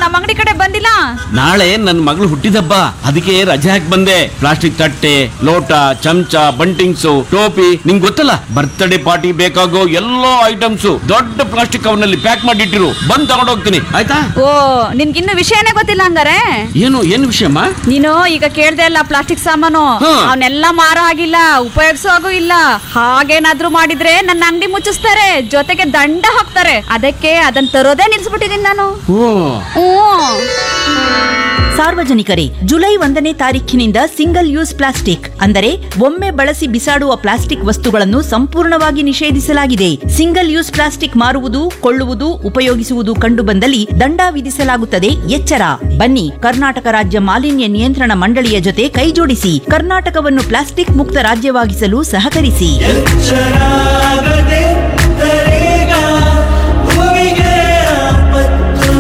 ನಮ್ಮ ಅಂಗಡಿ ಕಡೆ ಬಂದಿಲ್ಲ ನಾಳೆ ನನ್ನ ಮಗಳು ಹುಟ್ಟಿದಬ್ಬ ಅದಕ್ಕೆ ರಜೆ ಹಾಕಿ ಬಂದೆ ಪ್ಲಾಸ್ಟಿಕ್ ತಟ್ಟೆ ಲೋಟ ಚಮಚ ಬಂಟಿಂಗ್ಸು ಟೋಪಿ ನಿಂಗ್ ಗೊತ್ತಲ್ಲ ಬರ್ತ್ಡೇ ಪಾರ್ಟಿ ಬೇಕಾಗೋ ಎಲ್ಲಾ ಐಟಮ್ಸ್ ದೊಡ್ಡ ಪ್ಲಾಸ್ಟಿಕ್ ಕವರ್ನಲ್ಲಿ ಪ್ಯಾಕ್ ಮಾಡಿಟ್ಟಿರು ಬಂದ್ ತಗೊಂಡ್ ಹೋಗ್ತೀನಿ ಆಯ್ತಾ ಓ ನಿನ್ಗಿನ್ನು ವಿಷಯನೇ ಗೊತ್ತಿಲ್ಲ ಹಂಗಾರೆ ಏನು ಏನು ವಿಷಯಮ್ಮ ನೀನು ಈಗ ಕೇಳ್ದೆ ಅಲ್ಲ ಪ್ಲಾಸ್ಟಿಕ್ ಸಾಮಾನು ಹಾ. ಅವನ್ನೆಲ್ಲ ಮಾರೋ ಆಗಿಲ್ಲ ಉಪಯೋಗಿಸೋ ಹಾಗೂ ಇಲ್ಲ ಹಾಗೇನಾದ್ರೂ ಮಾಡಿದ್ರೆ ನನ್ನ ಅಂಗಡಿ ಮುಚ್ಚಿಸ್ತಾರೆ ಜೊತೆಗೆ ದಂಡ ಹಾಕ್ತಾರೆ ಅದಕ್ಕೆ ಅದನ್ನ ತರೋದೇ ನಿಲ್ಸ್ಬಿಟ್ಟಿದೀನಿ ನಾನು ಓ ಹ್ಮ್ ಸಾರ್ವಜನಿಕರೇ ಜುಲೈ ಒಂದನೇ ತಾರೀಖಿನಿಂದ ಸಿಂಗಲ್ ಯೂಸ್ ಪ್ಲಾಸ್ಟಿಕ್ ಅಂದರೆ ಒಮ್ಮೆ ಬಳಸಿ ಬಿಸಾಡುವ ಪ್ಲಾಸ್ಟಿಕ್ ವಸ್ತುಗಳನ್ನು ಸಂಪೂರ್ಣವಾಗಿ ನಿಷೇಧಿಸಲಾಗಿದೆ ಸಿಂಗಲ್ ಯೂಸ್ ಪ್ಲಾಸ್ಟಿಕ್ ಮಾರುವುದು ಕೊಳ್ಳುವುದು ಉಪಯೋಗಿಸುವುದು ಕಂಡುಬಂದಲ್ಲಿ ದಂಡ ವಿಧಿಸಲಾಗುತ್ತದೆ ಎಚ್ಚರ ಬನ್ನಿ ಕರ್ನಾಟಕ ರಾಜ್ಯ ಮಾಲಿನ್ಯ ನಿಯಂತ್ರಣ ಮಂಡಳಿಯ ಜೊತೆ ಕೈಜೋಡಿಸಿ ಕರ್ನಾಟಕವನ್ನು ಪ್ಲಾಸ್ಟಿಕ್ ಮುಕ್ತ ರಾಜ್ಯವಾಗಿಸಲು ಸಹಕರಿಸಿ ಶರಾಗದೆ ತರೇಗ ಭೂಮಿಗೆ ಆಪತ್ತು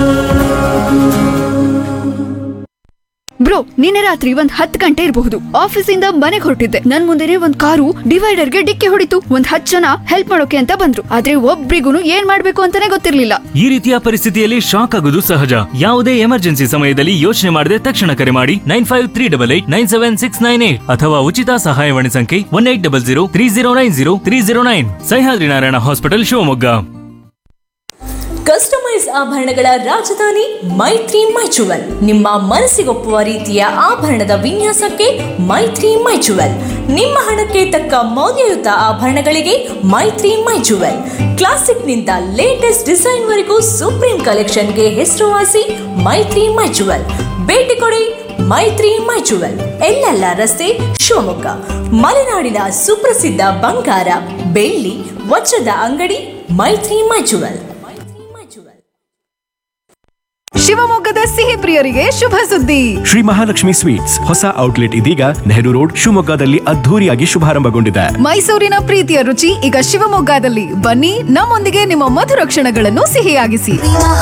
ಬ್ರೋ ನಿನ್ನೆ ರಾತ್ರಿ ಒಂದ್ ಹತ್ ಗಂಟೆ ಇರಬಹುದು ಆಫೀಸಿಂದ ಮನೆಗೆ ಹೊರಟಿದ್ದೆ ನನ್ ಮುಂದೆನೆ ಒಂದ್ ಕಾರು ಡಿವೈಡರ್ಗೆ ಡಿಕ್ಕಿ ಹೊಡಿತು ಒಂದ್ ಹತ್ ಜನ ಹೆಲ್ಪ್ ಮಾಡೋಕೆ ಅಂತ ಬಂದ್ರು ಆದ್ರೆ ಒಬ್ರಿಗೂ ಏನ್ ಮಾಡ್ಬೇಕು ಅಂತಾನೆ ಗೊತ್ತಿರ್ಲಿಲ್ಲ ಈ ರೀತಿಯ ಪರಿಸ್ಥಿತಿಯಲ್ಲಿ ಶಾಕ್ ಆಗೋದು ಸಹಜ ಯಾವುದೇ ಎಮರ್ಜೆನ್ಸಿ ಸಮಯದಲ್ಲಿ ಯೋಚನೆ ಮಾಡದೆ ತಕ್ಷಣ ಕರೆ ಮಾಡಿ nine five three double eight nine seven six nine eight ಅಥವಾ ಉಚಿತ ಸಹಾಯವಾಣಿ ಸಂಖ್ಯೆ one eight double zero three zero nine zero three zero nine Sahyadri Narayana hospital Shivamogga customise ಆಭರಣಗಳ ರಾಜಧಾನಿ ಮೈತ್ರಿ ಮೈಚುವಲ್ ನಿಮ್ಮ ಮನಸ್ಸಿಗೊಪ್ಪುವ ರೀತಿಯ ಆಭರಣದ ವಿನ್ಯಾಸಕ್ಕೆ ಮೈತ್ರಿ ಮೈಚುವಲ್ ನಿಮ್ಮ ಹಣಕ್ಕೆ ತಕ್ಕ ಮೌಲ್ಯಯುತ ಆಭರಣಗಳಿಗೆ ಮೈತ್ರಿ ಮೈಚುವಲ್ ಕ್ಲಾಸಿಕ್ನಿಂದ ಲೇಟೆಸ್ಟ್ ಡಿಸೈನ್ವರೆಗೂ ಸುಪ್ರೀಂ ಕಲೆಕ್ಷನ್ಗೆ ಹೆಸರುವಾಸಿ ಮೈತ್ರಿ ಮೈಚುವಲ್ ಭೇಟಿ ಕೊಡಿ ಮೈತ್ರಿ ಮೈಚುವಲ್ ಎಲ್ಲೆಲ್ಲ ರಸ್ತೆ ಶಿವಮೊಗ್ಗ ಮಲೆನಾಡಿನ ಸುಪ್ರಸಿದ್ಧ ಬಂಗಾರ ಬೆಳ್ಳಿ ವಜ್ರದ ಅಂಗಡಿ ಮೈತ್ರಿ ಮೈಚುವಲ್ ಶಿವಮೊಗ್ಗದ ಸಿಹಿ ಪ್ರಿಯರಿಗೆ ಶುಭ ಸುದ್ದಿ ಶ್ರೀ ಮಹಾಲಕ್ಷ್ಮಿ ಸ್ವೀಟ್ಸ್ ಹೊಸ ಔಟ್ಲೆಟ್ ಇದೀಗ ನೆಹರು ರೋಡ್ ಶಿವಮೊಗ್ಗದಲ್ಲಿ ಅದ್ಧೂರಿಯಾಗಿ ಶುಭಾರಂಭಗೊಂಡಿದೆ ಮೈಸೂರಿನ ಪ್ರೀತಿಯ ರುಚಿ ಈಗ ಶಿವಮೊಗ್ಗದಲ್ಲಿ ಬನ್ನಿ ನಮ್ಮೊಂದಿಗೆ ನಿಮ್ಮ ಮಧುರ ಕ್ಷಣಗಳನ್ನು ಸಿಹಿಯಾಗಿಸಿ